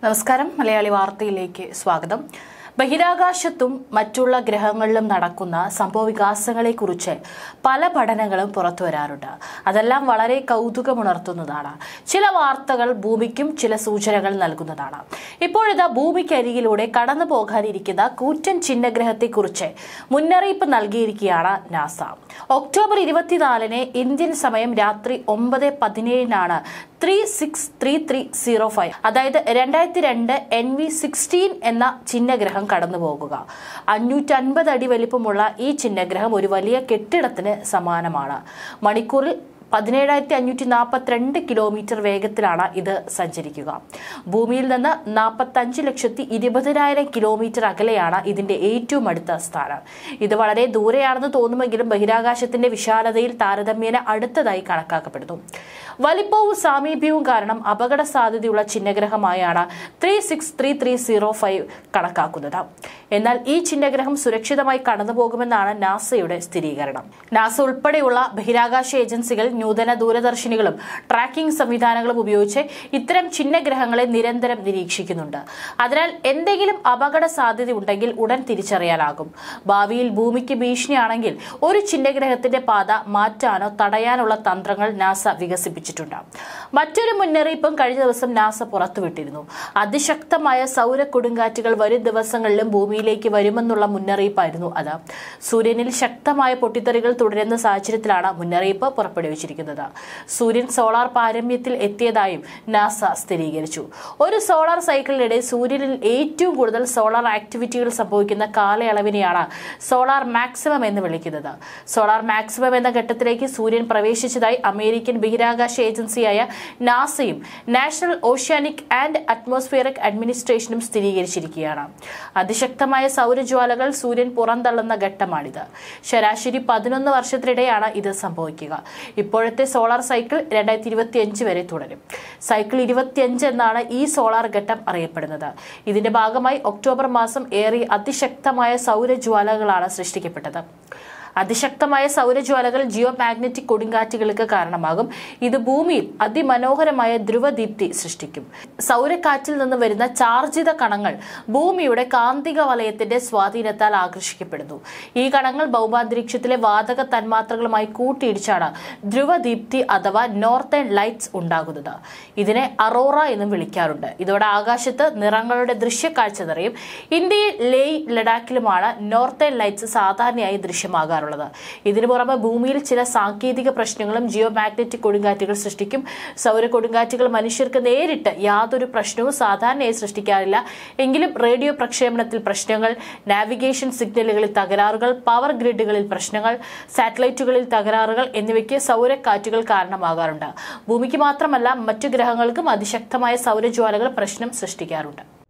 നമസ്കാരം മലയാളി വാർത്തയിലേക്ക് സ്വാഗതം ബഹിരാകാശത്തും മറ്റുള്ള ഗ്രഹങ്ങളിലും നടക്കുന്ന സംഭവവികാസങ്ങളെക്കുറിച്ച് പല പഠനങ്ങളും പുറത്തു വരാറുണ്ട് അതെല്ലാം വളരെ കൗതുകമുണർത്തുന്നതാണ് ചില വാർത്തകൾ ഭൂമിക്കും ചില സൂചനകൾ നൽകുന്നതാണ് ഇപ്പോഴിതാ ഭൂമിക്കരികിലൂടെ കടന്നു പോകാനിരിക്കുന്ന കൂറ്റൻ ചിഹ്നഗ്രഹത്തെക്കുറിച്ച് മുന്നറിയിപ്പ് നൽകിയിരിക്കുകയാണ് നാസ ഒക്ടോബർ ഇരുപത്തിനാലിന് ഇന്ത്യൻ സമയം രാത്രി ഒമ്പത് പതിനേഴിനാണ് three six three three zero five അതായത് രണ്ടായിരത്തി രണ്ട് എൻ വി സിക്സ്റ്റീൻ എന്ന ചിഹ്നഗ്രഹം കടന്നു പോകുക അഞ്ഞൂറ്റൻപത് അടി വലിപ്പമുള്ള ഈ ചിഹ്നഗ്രഹം ഒരു വലിയ കെട്ടിടത്തിന് സമാനമാണ് മണിക്കൂറിൽ പതിനേഴായിരത്തി അഞ്ഞൂറ്റി നാൽപ്പത്തിരണ്ട് കിലോമീറ്റർ വേഗത്തിലാണ് ഇത് സഞ്ചരിക്കുക ഭൂമിയിൽ നിന്ന് നാൽപ്പത്തഞ്ച് ലക്ഷത്തി ഇരുപതിനായിരം കിലോമീറ്റർ അകലെയാണ് ഇതിന്റെ ഏറ്റവും അടുത്ത സ്ഥാനം ഇത് വളരെ ദൂരെയാണെന്ന് തോന്നുമെങ്കിലും ബഹിരാകാശത്തിന്റെ വിശാലതയിൽ താരതമ്യേന അടുത്തതായി കണക്കാക്കപ്പെടുന്നു വലിപ്പവും സാമീപ്യവും കാരണം അപകട സാധ്യതയുള്ള ചിഹ്നഗ്രഹമായാണ് three six three three zero five കണക്കാക്കുന്നത് എന്നാൽ ഈ ചിഹ്നഗ്രഹം സുരക്ഷിതമായി കടന്നുപോകുമെന്നാണ് നാസയുടെ സ്ഥിരീകരണം നാസ ഉൾപ്പെടെയുള്ള ബഹിരാകാശ ഏജൻസികൾ നൂതന ദൂരദർശിനികളും ട്രാക്കിംഗ് സംവിധാനങ്ങളും ഉപയോഗിച്ച് ഇത്തരം ചിഹ്നഗ്രഹങ്ങളെ നിരന്തരം നിരീക്ഷിക്കുന്നുണ്ട് അതിനാൽ എന്തെങ്കിലും അപകട സാധ്യത ഉണ്ടെങ്കിൽ ഉടൻ തിരിച്ചറിയാനാകും ഭാവിയിൽ ഭൂമിക്ക് ഭീഷണിയാണെങ്കിൽ ഒരു ചിഹ്നഗ്രഹത്തിന്റെ പാത മാറ്റാനോ തടയാനുള്ള തന്ത്രങ്ങൾ നാസ വികസിപ്പിച്ചിട്ടുണ്ട് മറ്റൊരു മുന്നറിയിപ്പും കഴിഞ്ഞ ദിവസം നാസ പുറത്തുവിട്ടിരുന്നു അതിശക്തമായ സൗര കൊടുങ്കാറ്റുകൾ വരും ദിവസങ്ങളിലും ഭൂമിയിലേക്ക് വരുമെന്നുള്ള മുന്നറിയിപ്പായിരുന്നു അത് സൂര്യനിൽ ശക്തമായ പൊട്ടിത്തെറികൾ തുടരുന്ന സാഹചര്യത്തിലാണ് മുന്നറിയിപ്പ് പുറപ്പെടുവിച്ചിരിക്കുന്നത് സൂര്യൻ സോളാർ പാരമ്യത്തിൽ എത്തിയതായും നാസ സ്ഥിരീകരിച്ചു ഒരു സോളാർ സൈക്കിളിനിടെ സൂര്യനിൽ ഏറ്റവും കൂടുതൽ സോളാർ ആക്ടിവിറ്റികൾ സംഭവിക്കുന്ന കാലയളവിനെയാണ് സോളാർ മാക്സിമം എന്ന് വിളിക്കുന്നത് സോളാർ മാക്സിമം എന്ന ഘട്ടത്തിലേക്ക് സൂര്യൻ പ്രവേശിച്ചതായി അമേരിക്കൻ ബഹിരാകാശ ഏജൻസിയായ നാസയും നാഷണൽ ഓഷ്യാനിക് ആൻഡ് അറ്റ്മോസ്ഫിയറിക് അഡ്മിനിസ്ട്രേഷനും സ്ഥിരീകരിച്ചിരിക്കുകയാണ് അതിശക്തമായ സൗരജ്വാലകൾ സൂര്യൻ പുറന്തള്ളുന്ന ഘട്ടമാണിത് ശരാശരി പതിനൊന്ന് വർഷത്തിനിടെയാണ് ഇത് സംഭവിക്കുക ഇപ്പോഴത്തെ സോളാർ സൈക്കിൾ രണ്ടായിരത്തി ഇരുപത്തിയഞ്ച് വരെ തുടരും സൈക്കിൾ ഇരുപത്തിയഞ്ച് എന്നാണ് ഈ സോളാർ ഘട്ടം അറിയപ്പെടുന്നത് ഇതിന്റെ ഭാഗമായി ഒക്ടോബർ മാസം ഏറെ അതിശക്തമായ സൗരജ്വാലകളാണ് സൃഷ്ടിക്കപ്പെട്ടത് അതിശക്തമായ സൗരജ്വാലകൾ ജിയോ മാഗ്നറ്റിക് കൊടുങ്കാറ്റുകൾക്ക് കാരണമാകും ഇത് ഭൂമിയിൽ അതിമനോഹരമായ ധ്രുവദീപ്തി സൃഷ്ടിക്കും സൗരക്കാറ്റിൽ നിന്ന് വരുന്ന ചാർജിത കണങ്ങൾ ഭൂമിയുടെ കാന്തിക വലയത്തിന്റെ സ്വാധീനത്താൽ ആകർഷിക്കപ്പെടുന്നു ഈ കണങ്ങൾ ഭൗമാന്തരീക്ഷത്തിലെ വാതക തന്മാത്രകളുമായി കൂട്ടിയിടിച്ചാണ് ധ്രുവദീപ്തി അഥവാ നോർത്തേൺ ലൈറ്റ്സ് ഉണ്ടാകുന്നത് ഇതിനെ അറോറ എന്നും വിളിക്കാറുണ്ട് ഇതോടെ ആകാശത്ത് നിറങ്ങളുടെ ദൃശ്യക്കാഴ്ച നിറയും ഇന്ത്യയിൽ ലേയ് ലഡാക്കിലുമാണ് നോർത്തേൺ ലൈറ്റ്സ് സാധാരണയായി ദൃശ്യമാകാറുള്ളത് ഇതിനു പുറമെ ഭൂമിയിൽ ചില സാങ്കേതിക പ്രശ്നങ്ങളും ജിയോ മാഗ്നറ്റിക് കൊടുങ്കാറ്റുകൾ സൃഷ്ടിക്കും സൗര കൊടുങ്കാറ്റുകൾ മനുഷ്യർക്ക് നേരിട്ട് യാതൊരു പ്രശ്നവും സാധാരണയായി സൃഷ്ടിക്കാറില്ല എങ്കിലും റേഡിയോ പ്രക്ഷേപണത്തിൽ പ്രശ്നങ്ങൾ നാവിഗേഷൻ സിഗ്നലുകളിൽ തകരാറുകൾ പവർ ഗ്രിഡുകളിൽ പ്രശ്നങ്ങൾ സാറ്റലൈറ്റുകളിൽ തകരാറുകൾ എന്നിവയ്ക്ക് സൗരക്കാറ്റുകൾ കാരണമാകാറുണ്ട് ഭൂമിക്ക് മാത്രമല്ല മറ്റു ഗ്രഹങ്ങൾക്കും അതിശക്തമായ സൗരജ്വാലകൾ പ്രശ്നം സൃഷ്ടിക്കാറുണ്ട്